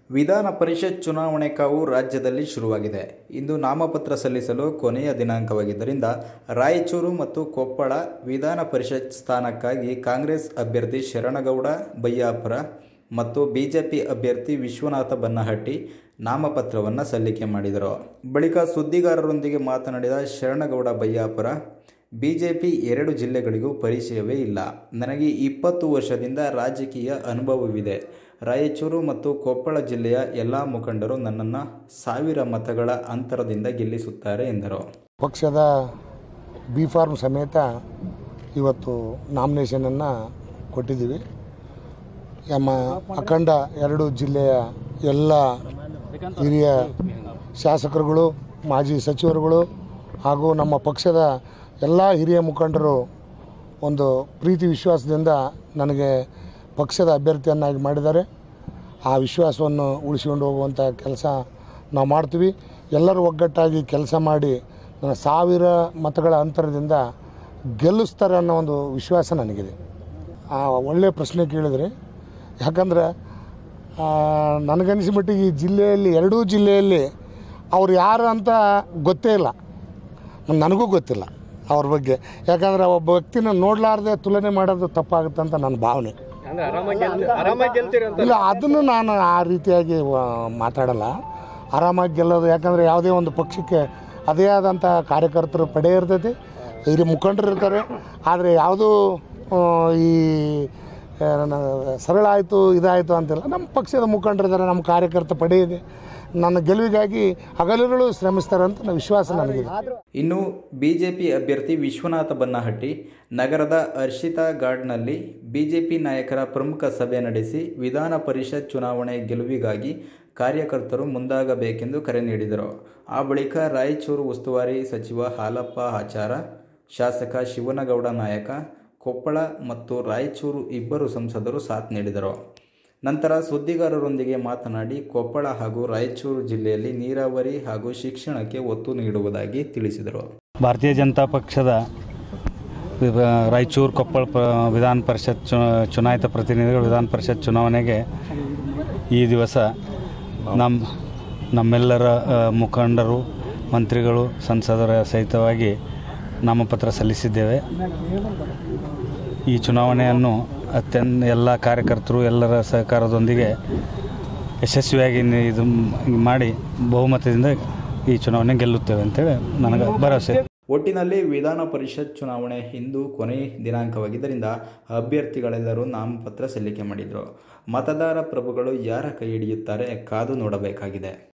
ವಿಧಾನ ಪರಿಷತ್ ಚುನಾವಣೆ ಕಾವು ರಾಜ್ಯದಲ್ಲಿ ಶುರುವಾಗಿದೆ ಇಂದು ನಾಮಪತ್ರ ಸಲ್ಲಿಸಲು ಕೊನೆಯ ದಿನಾಂಕವಾಗಿದ್ದರಿಂದ ರಾಯಚೂರು ಮತ್ತು ಕೊಪ್ಪಳ ವಿಧಾನ ಪರಿಷತ್ ಸ್ಥಾನಕ್ಕಾಗಿ ಕಾಂಗ್ರೆಸ್ ಅಭ್ಯರ್ಥಿ ಶರಣಗೌಡ ಬಯ್ಯಾಪುರ ಮತ್ತು ಬಿಜೆಪಿ ಅಭ್ಯರ್ಥಿ ವಿಶ್ವನಾಥ ಬನ್ನಹಟ್ಟಿ ನಾಮಪತ್ರವನ್ನು ಸಲ್ಲಿಕೆ ಮಾಡಿದರು ಬಳಿಕ ಸುದ್ದಿಗಾರರೊಂದಿಗೆ ಮಾತನಾಡಿದ ಶರಣಗೌಡ ಬಯ್ಯಾಪುರ ಬಿಜೆಪಿ ಎರಡು ಜಿಲ್ಲೆಗಳಿಗೂ ಪರಿಚಯವೇ ಇಲ್ಲ ನನಗೆ ಇಪ್ಪತ್ತು ವರ್ಷದಿಂದ ರಾಜಕೀಯ ಅನುಭವವಿದೆ ರಾಯಚೂರು ಮತ್ತು ಕೊಪ್ಪಳ ಜಿಲ್ಲೆಯ ಎಲ್ಲ ಮುಖಂಡರು ನನ್ನನ್ನು ಸಾವಿರ ಮತಗಳ ಅಂತರದಿಂದ ಗೆಲ್ಲಿಸುತ್ತಾರೆ ಎಂದರು ಪಕ್ಷದ ಬಿ ಫಾರ್ಮ್ ಸಮೇತ ಇವತ್ತು ನಾಮಿನೇಷನನ್ನು ಕೊಟ್ಟಿದ್ದೀವಿ ನಮ್ಮ ಅಖಂಡ ಎರಡು ಜಿಲ್ಲೆಯ ಎಲ್ಲ ಹಿರಿಯ ಶಾಸಕರುಗಳು ಮಾಜಿ ಸಚಿವರುಗಳು ಹಾಗೂ ನಮ್ಮ ಪಕ್ಷದ ಎಲ್ಲ ಹಿರಿಯ ಮುಖಂಡರು ಒಂದು ಪ್ರೀತಿ ವಿಶ್ವಾಸದಿಂದ ನನಗೆ ಪಕ್ಷದ ಅಭ್ಯರ್ಥಿಯನ್ನಾಗಿ ಮಾಡಿದ್ದಾರೆ ಆ ವಿಶ್ವಾಸವನ್ನು ಉಳಿಸಿಕೊಂಡು ಹೋಗುವಂಥ ಕೆಲಸ ನಾವು ಮಾಡ್ತೀವಿ ಎಲ್ಲರೂ ಒಗ್ಗಟ್ಟಾಗಿ ಕೆಲಸ ಮಾಡಿ ನನ್ನ ಸಾವಿರ ಮತಗಳ ಅಂತರದಿಂದ ಗೆಲ್ಲಿಸ್ತಾರೆ ಅನ್ನೋ ಒಂದು ವಿಶ್ವಾಸ ನನಗಿದೆ ಆ ಒಳ್ಳೆಯ ಪ್ರಶ್ನೆ ಕೇಳಿದ್ರಿ ಯಾಕಂದರೆ ನನಗನ್ಸಿದ ಮಟ್ಟಿಗೆ ಈ ಜಿಲ್ಲೆಯಲ್ಲಿ ಎರಡೂ ಜಿಲ್ಲೆಯಲ್ಲಿ ಅವ್ರು ಯಾರು ಅಂತ ಗೊತ್ತೇ ಇಲ್ಲ ನನಗೂ ಗೊತ್ತಿಲ್ಲ ಅವ್ರ ಬಗ್ಗೆ ಯಾಕಂದರೆ ಒಬ್ಬ ವ್ಯಕ್ತಿನ ನೋಡಲಾರ್ದೆ ತುಲನೆ ಮಾಡೋದು ತಪ್ಪಾಗುತ್ತೆ ಅಂತ ನನ್ನ ಭಾವನೆ ಅಂದ್ರೆ ಆರಾಮಾಗಿ ಗೆಲ್ತಿ- ಆರಾಮಾಗಿ ಗೆಲ್ತೀರಿ ಅಂತ ಇಲ್ಲ ಅದನ್ನು ನಾನು ಆ ರೀತಿಯಾಗಿ ಆ, ಮಾತಾಡಲ್ಲ ಆರಾಮಾಗಿ ಗೆಲ್ಲೋದು ಯಾಕಂದರೆ ಯಾವುದೇ ಒಂದು ಪಕ್ಷಕ್ಕೆ ಅದೇ ಆದಂಥ ಕಾರ್ಯಕರ್ತರು ಪಡೆ ಇರ್ತೈತಿ ಹಿರಿಯ ಮುಖಂಡರು ಇರ್ತಾರೆ ಆದರೆ ಯಾವುದೂ ಆ, ಈ ಆ, ನ- ಸರಳ ಆಯಿತು ಇದಾಯಿತು ಅಂತಿಲ್ಲ ನಮ್ಮ ಪಕ್ಷದ ಮುಖಂಡರಿದ್ದಾರೆ ನಮ್ಮ ಕಾರ್ಯಕರ್ತ ಪಡೆ ಇದೆ ನನ್ನ ಗೆಲುವಿಗಾಗಿ ಹಗಲಿರುಳು ಶ್ರಮಿಸ್ತಾರೆ ಅಂತ ನನ್ನ ವಿಶ್ವಾಸ ನನಗಿದೆ ಇನ್ನು ಬಿಜೆಪಿ ಅಭ್ಯರ್ಥಿ ವಿಶ್ವನಾಥ ಬನ್ನಹಟ್ಟಿ ನಗರದ ಹರ್ಷಿತಾ ಗಾರ್ಡ್ನಲ್ಲಿ ಬಿಜೆಪಿ ನಾಯಕರ ಪ್ರಮುಖ ಸಭೆ ನಡೆಸಿ ವಿಧಾನ ಪರಿಷತ್ ಚುನಾವಣೆ ಗೆಲುವಿಗಾಗಿ ಕಾರ್ಯಕರ್ತರು ಮುಂದಾಗಬೇಕೆಂದು ಕರೆ ನೀಡಿದರು ಆ ಬಳಿಕ ರಾಯಚೂರು ಉಸ್ತುವಾರಿ ಸಚಿವ ಹಾಲಪ್ಪ ಆಚಾರ ಶಾಸಕ ಶಿವನಗೌಡ ನಾಯಕ ಕೊಪ್ಪಳ ಮತ್ತು ರಾಯಚೂರು ಇಬ್ಬರು ಸಂಸದರು ಸಾಥ್ ನೀಡಿದರು ನಂತರ ಸುದ್ದಿಗಾರರೊಂದಿಗೆ ಮಾತನಾಡಿ ಕೊಪ್ಪಳ ಹಾಗೂ ರಾಯಚೂರು ಜಿಲ್ಲೆಯಲ್ಲಿ ನೀರಾವರಿ ಹಾಗೂ ಶಿಕ್ಷಣಕ್ಕೆ ಒತ್ತು ನೀಡುವುದಾಗಿ ತಿಳಿಸಿದರು ಭಾರತೀಯ ಜನತಾ ಪಕ್ಷದ ವಿಭ- ರಾಯಚೂರು ಕೊಪ್ಪಳ ಪ ವಿಧಾನ ಪರಿಷತ್ ಚು ಚುನಾಯಿತ ಪ್ರತಿನಿಧಿಗಳು ವಿಧಾನ ಪರಿಷತ್ ಚುನಾವಣೆಗೆ ಈ ದಿವಸ ನಮ್ಮ ನಮ್ಮೆಲ್ಲರ ಆ, ಮುಖಂಡರು ಮಂತ್ರಿಗಳು ಸಂಸದರ ಸಹಿತವಾಗಿ ನಾಮಪತ್ರ ಸಲ್ಲಿಸಿದ್ದೇವೆ ಈ ಚುನಾವಣೆಯನ್ನು ಅತ್ಯಂತ ಎಲ್ಲ ಕಾರ್ಯಕರ್ತರು ಎಲ್ಲರ ಸಹಕಾರದೊಂದಿಗೆ ಯಶಸ್ವಿಯಾಗಿ ನಿ- ಇದು ಮಾಡಿ ಬಹುಮತದಿಂದ ಈ ಚುನಾವಣೆ ಗೆಲ್ಲುತ್ತೇವೆ ಅಂತೇಳಿ ನನಗೆ ಭರವಸೆ ಒಟ್ಟಿನಲ್ಲಿ ವಿಧಾನ ಪರಿಷತ್ ಚುನಾವಣೆ ಇಂದು ಕೊನೆ ದಿನಾಂಕವಾಗಿದ್ದರಿಂದ ಅಭ್ಯರ್ಥಿಗಳೆಲ್ಲರೂ ನಾಮಪತ್ರ ಸಲ್ಲಿಕೆ ಮಾಡಿದರು ಮತದಾರ ಪ್ರಭುಗಳು ಯಾರ ಕೈ ಹಿಡಿಯುತ್ತಾರೆ ಕಾದು ನೋಡಬೇಕಾಗಿದೆ